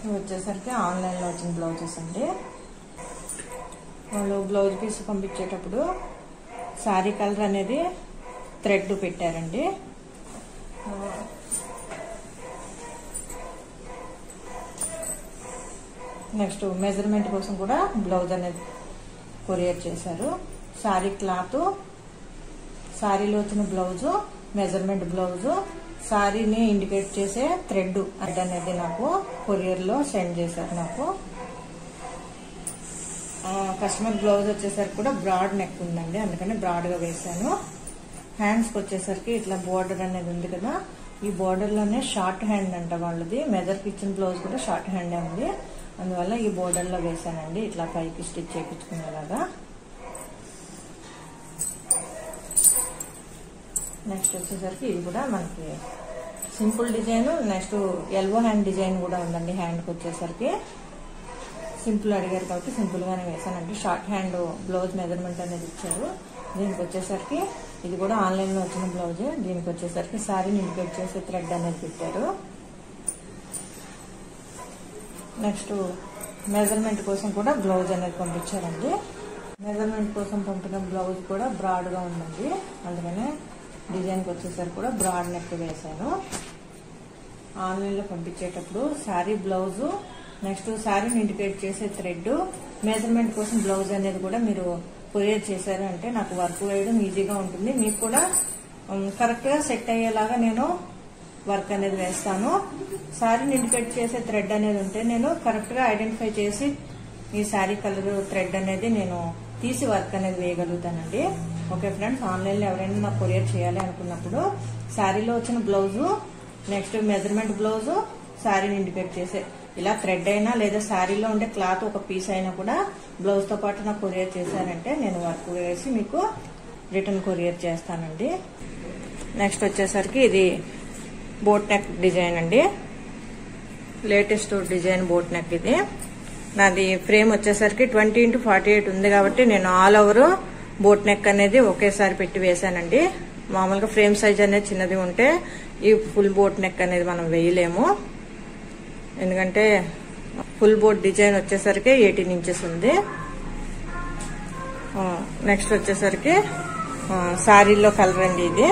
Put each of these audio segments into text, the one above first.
ఇవి వచ్చేసరికి ఆన్లైన్లో వచ్చిన బ్లౌజెస్ అండి వాళ్ళు బ్లౌజ్ పీస్ పంపించేటప్పుడు శారీ కలర్ అనేది థ్రెడ్ పెట్టారండి ఆ, నెక్స్ట్ మెజర్మెంట్ కోసం కూడా బ్లౌజ్ అనేది కొరియర్ చేశారు శారీ క్లాత్ శారీలో వచ్చిన బ్లౌజు మెజర్మెంట్ బ్లౌజు శారీని ఇండికేట్ చేసే థ్రెడ్ అది అనేది నాకు కొరియర్లో సెండ్ చేశారు నాకు ఆ, కస్టమర్ బ్లౌజ్ వచ్చేసరికి కూడా బ్రాడ్ నెక్ ఉందండి అందుకని బ్రాడ్గా వేశాను హ్యాండ్స్కి వచ్చేసరికి ఇట్లా బోర్డర్ అనేది ఉంది కదా ఈ బోర్డర్లోనే షార్ట్ హ్యాండ్ అంట వాళ్ళది మెజర్కి ఇచ్చిన బ్లౌజ్ కూడా షార్ట్ హ్యాండే ఉంది అందువల్ల ఈ బోర్డర్లో వేశానండి ఇట్లా పైకి స్టిచ్ చేయించుకునేలాగా నెక్స్ట్ వచ్చేసరికి ఇది కూడా మనకి simple design next elbow hand design కూడా ఉందండి హ్యాండ్కి వచ్చేసరికి సింపుల్ అడిగారు కాబట్టి సింపుల్ గానే వేసానండి షార్ట్ హ్యాండ్ బ్లౌజ్ మెజర్మెంట్ అనేది ఇచ్చారు దీనికి వచ్చేసరికి ఇది కూడా ఆన్లైన్ లో వచ్చిన బ్లౌజ్ దీనికి వచ్చేసరికి శారీని ఇండికేట్ చేసే థ్రెడ్ అనేది పెట్టారు నెక్స్ట్ మెజర్మెంట్ కోసం కూడా బ్లౌజ్ అనేది పంపించారండి మెజర్మెంట్ కోసం పంపిన బ్లౌజ్ కూడా బ్రాడ్ గా ఉందండి అందుకనే డిజైన్కి వచ్చేసరికి కూడా బ్రాడ్ నెక్ వేశాను ఆన్లైన్లో పంపించేటప్పుడు శారీ బ్లౌజు నెక్స్ట్ శారీని ఇండికేట్ చేసే థ్రెడ్ మెజర్మెంట్ కోసం బ్లౌజ్ అనేది కూడా మీరు కొరియర్ చేశారు అంటే నాకు వర్క్ వేయడం ఈజీగా ఉంటుంది మీకు కూడా కరెక్ట్ గా సెట్ అయ్యేలాగా నేను వర్క్ అనేది వేస్తాను శారీని ఇండికేట్ చేసే థ్రెడ్ అనేది ఉంటే నేను కరెక్ట్ గా ఐడెంటిఫై చేసి ఈ శారీ కలర్ థ్రెడ్ అనేది నేను తీసి వర్క్ అనేది వేయగలుగుతానండి ఓకే ఫ్రెండ్స్ ఆన్లైన్లో ఎవరైనా నాకు కొరియర్ చేయాలి అనుకున్నప్పుడు శారీలో వచ్చిన బ్లౌజు నెక్స్ట్ మెజర్మెంట్ బ్లౌజు శారీని ఇండికేట్ చేసే ఇలా థ్రెడ్ అయినా లేదా శారీలో ఉండే క్లాత్ ఒక పీస్ అయినా కూడా బ్లౌజ్ తో పాటు నాకు కొరియర్ చేశారంటే నేను వర్క్ వేసి మీకు రిటర్న్ కొరియర్ చేస్తానండి నెక్స్ట్ వచ్చేసరికి ఇది బోట్ నెక్ డిజైన్ అండి లేటెస్ట్ డిజైన్ బోట్ నెక్ ఇది నాది ఫ్రేమ్ వచ్చేసరికి ట్వంటీ ఇంటూ ఫార్టీ ఎయిట్ ఉంది కాబట్టి నేను ఆల్ ఓవర్ బోట్ నెక్ అనేది ఒకేసారి పెట్టి వేసానండి మామూలుగా ఫ్రేమ్ సైజ్ అనేది చిన్నది ఉంటే ఈ ఫుల్ బోట్ నెక్ అనేది మనం వేయలేము ఎందుకంటే ఫుల్ బోట్ డిజైన్ వచ్చేసరికి ఎయిటీన్ ఇంచెస్ ఉంది నెక్స్ట్ వచ్చేసరికి శారీలో కలర్ అండి ఇది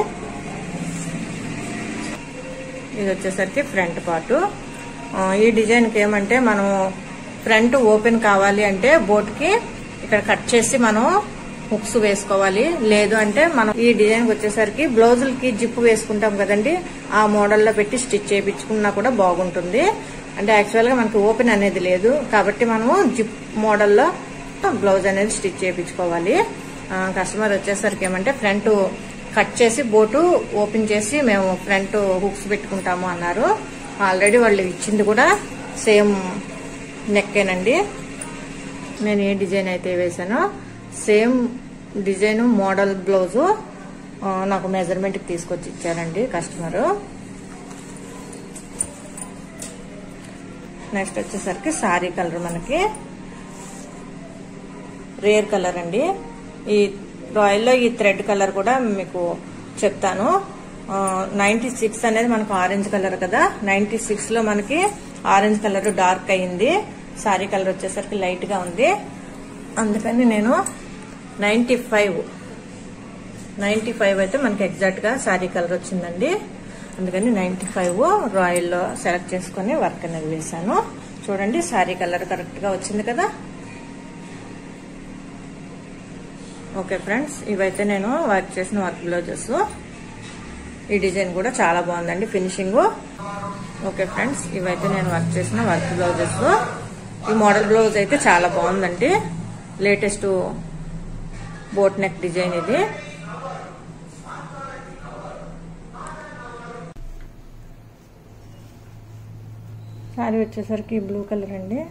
ఇది వచ్చేసరికి ఫ్రంట్ పార్ట్ ఈ డిజైన్కి ఏమంటే మనం ఫ్రంట్ ఓపెన్ కావాలి అంటే బోట్కి ఇక్కడ కట్ చేసి మనం హుక్స్ వేసుకోవాలి లేదు అంటే మనం ఈ డిజైన్ వచ్చేసరికి బ్లౌజులకి జిప్ వేసుకుంటాం కదండి ఆ మోడల్లో పెట్టి స్టిచ్ చేయించుకున్నా కూడా బాగుంటుంది అంటే యాక్చువల్ గా మనకి ఓపెన్ అనేది లేదు కాబట్టి మనము జిప్ మోడల్లో బ్లౌజ్ అనేది స్టిచ్ చేయించుకోవాలి కస్టమర్ వచ్చేసరికి ఏమంటే ఫ్రంట్ కట్ చేసి బోటు ఓపెన్ చేసి మేము ఫ్రంట్ హుక్స్ పెట్టుకుంటాము అన్నారు ఆల్రెడీ వాళ్ళు ఇచ్చింది కూడా సేమ్ నెక్కేనండి నేను ఏ డిజైన్ అయితే వేసానో సేమ్ డిజైన్ మోడల్ బ్లౌజు ఆ, నాకు మెజర్మెంట్కి తీసుకొచ్చి ఇచ్చారండి కస్టమరు నెక్స్ట్ వచ్చేసరికి సారీ కలర్ మనకి రేర్ కలర్ అండి ఈ రాయల్లో ఈ థ్రెడ్ కలర్ కూడా మీకు చెప్తాను నైన్టీ సిక్స్ అనేది మనకు ఆరెంజ్ కలర్ కదా నైన్టీ సిక్స్ లో మనకి ఆరెంజ్ కలర్ డార్క్ అయింది సారీ కలర్ వచ్చేసరికి లైట్ గా ఉంది అందుకని నేను నైన్టీ ఫైవ్ నైన్టీ ఫైవ్ అయితే మనకి ఎగ్జాక్ట్ గా సారీ కలర్ వచ్చిందండి అందుకని నైన్టీ ఫైవ్ రాయల్లో సెలెక్ట్ చేసుకుని వర్క్ అనేది వేశాను చూడండి సారీ కలర్ కరెక్ట్ గా వచ్చింది కదా ఓకే ఫ్రెండ్స్ ఇవైతే నేను వర్క్ చేసిన వర్క్ బ్లౌజెస్ ఈ డిజైన్ కూడా చాలా బాగుందండి ఫినిషింగ్ ఓకే ఫ్రెండ్స్ ఇవైతే నేను వర్క్ చేసిన వర్క్ బ్లౌజెస్ ఈ మోడల్ బ్లౌజ్ అయితే చాలా బాగుందండి లేటెస్ట్ బోట్ నెక్ డిజైన్ ఇది శారీ వచ్చేసరికి బ్లూ కలర్ అండి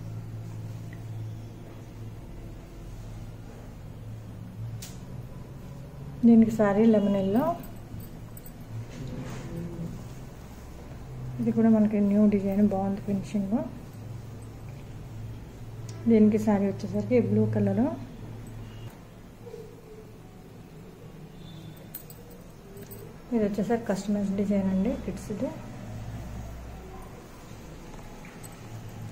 దీనికి సారీ లెమన్ ఎల్లో ఇది కూడా మనకి న్యూ డిజైన్ బాగుంది ఫినిషింగ్ దీనికి సారీ వచ్చేసరికి బ్లూ కలర్ ఇది వచ్చేసరికి కస్టమైజ్ డిజైన్ అండి కిడ్స్ ఇది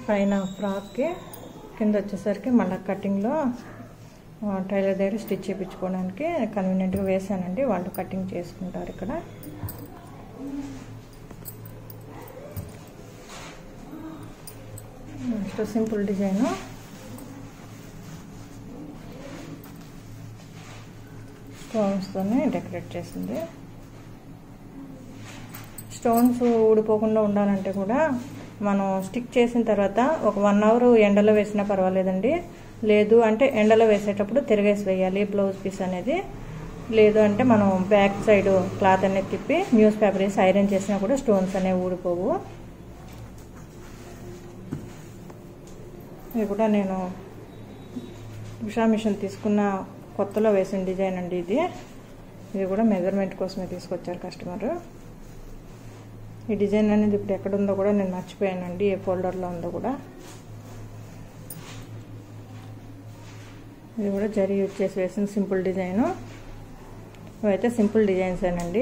పైన ఫ్రాక్కి కింద వచ్చేసరికి మళ్ళీ కటింగ్లో టైలర్ దగ్గర స్టిచ్ చేయించుకోవడానికి కన్వీనియంట్గా వేసానండి వాళ్ళు కటింగ్ చేసుకుంటారు ఇక్కడ నెక్స్ట్ సింపుల్ డిజైను స్టోన్స్తోనే డెకరేట్ చేసింది స్టోన్స్ ఊడిపోకుండా ఉండాలంటే కూడా మనం స్టిక్ చేసిన తర్వాత ఒక వన్ అవర్ ఎండలో వేసినా పర్వాలేదండి లేదు అంటే ఎండలో వేసేటప్పుడు తిరగేసి వేయాలి బ్లౌజ్ పీస్ అనేది లేదు అంటే మనం బ్యాక్ సైడ్ క్లాత్ అనేది తిప్పి న్యూస్ పేపర్ వేసి ఐరన్ చేసినా కూడా స్టోన్స్ అనేవి ఊడిపోవు ఇది కూడా నేను ఉషా మిషన్ తీసుకున్న కొత్తలో వేసిన డిజైన్ అండి ఇది ఇది కూడా మెజర్మెంట్ కోసమే తీసుకొచ్చారు కస్టమర్ ఈ డిజైన్ అనేది ఇప్పుడు ఎక్కడ ఉందో కూడా నేను మర్చిపోయానండి ఏ ఫోల్డర్లో ఉందో కూడా ఇది కూడా జరీ యూజ్ చేసి వేసిన సింపుల్ డిజైను ఇవైతే సింపుల్ డిజైన్స్ ఏనండి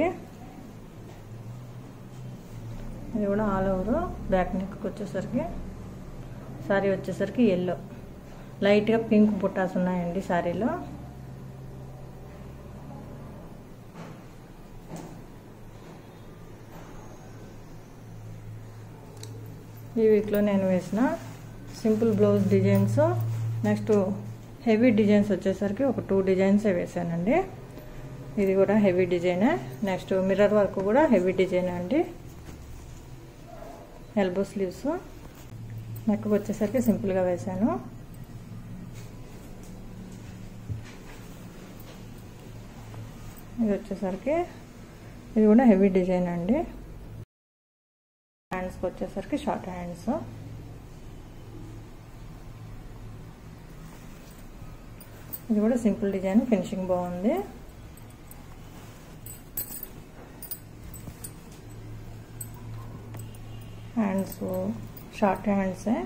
ఇది కూడా ఆల్ ఓవర్ బ్యాక్ నెక్కి వచ్చేసరికి సారీ వచ్చేసరికి ఎల్లో లైట్గా పింక్ బుట్టాస్ ఉన్నాయండి సారీలో ఈ వీక్లో నేను వేసిన simple blouse designs next heavy designs వచ్చేసరికి ఒక టూ డిజైన్సే వేసానండి ఇది కూడా హెవీ డిజైనే నెక్స్ట్ మిర్రర్ వర్క్ కూడా హెవీ డిజైన్ అండి ఎల్బో స్లీవ్స్ నెక్కి వచ్చేసరికి సింపుల్గా వేసాను ఇది వచ్చేసరికి ఇది కూడా హెవీ డిజైన్ అండి హ్యాండ్స్కి వచ్చేసరికి షార్ట్ హ్యాండ్స్ ఇది కూడా సింపుల్ డిజైన్ ఫినిషింగ్ బాగుంది హ్యాండ్స్ షార్ట్ హ్యాండ్సే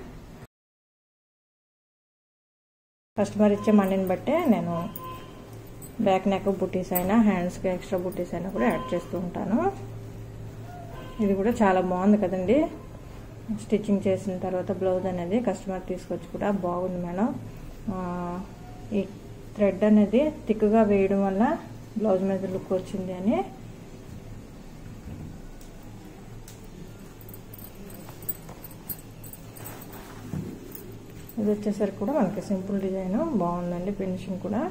కస్టమర్ ఇచ్చే మనీని బట్టే నేను బ్యాక్ నెక్ బుటీస్ అయినా హ్యాండ్స్కి ఎక్స్ట్రా బుటీస్ అయినా కూడా యాడ్ చేస్తూ ఉంటాను ఇది కూడా చాలా బాగుంది కదండి స్టిచ్చింగ్ చేసిన తర్వాత బ్లౌజ్ అనేది కస్టమర్ తీసుకొచ్చి కూడా బాగుంది మేడం ఈ థ్రెడ్ అనేది థిక్గా వేయడం వల్ల బ్లౌజ్ మీద లుక్ వచ్చింది అని ఇది వచ్చేసరికి కూడా మనకి సింపుల్ డిజైన్ బాగుందండి ఫినిషింగ్ కూడా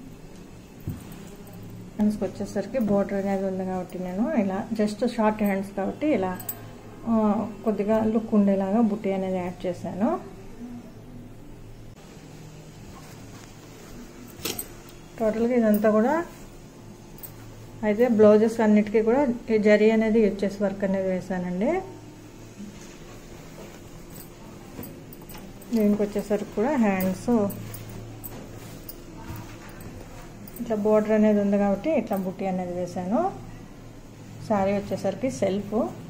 హ్యాండ్స్కి వచ్చేసరికి బోర్డర్ అనేది ఉంది కాబట్టి నేను ఇలా జస్ట్ షార్ట్ హ్యాండ్స్ కాబట్టి ఇలా కొద్దిగా లుక్ ఉండేలాగా బుట్టి అనేది యాడ్ చేశాను టోటల్గా ఇదంతా కూడా అయితే బ్లౌజెస్ అన్నిటికీ కూడా ఈ జరీ అనేది యూజ్ చేసి వర్క్ అనేది వేసానండి దీనికి వచ్చేసరికి కూడా హ్యాండ్స్ ఇట్లా బోర్డర్ అనేది ఉంది కాబట్టి ఇట్లా బుట్టి అనేది వేసాను శారీ వచ్చేసరికి సెల్ఫ్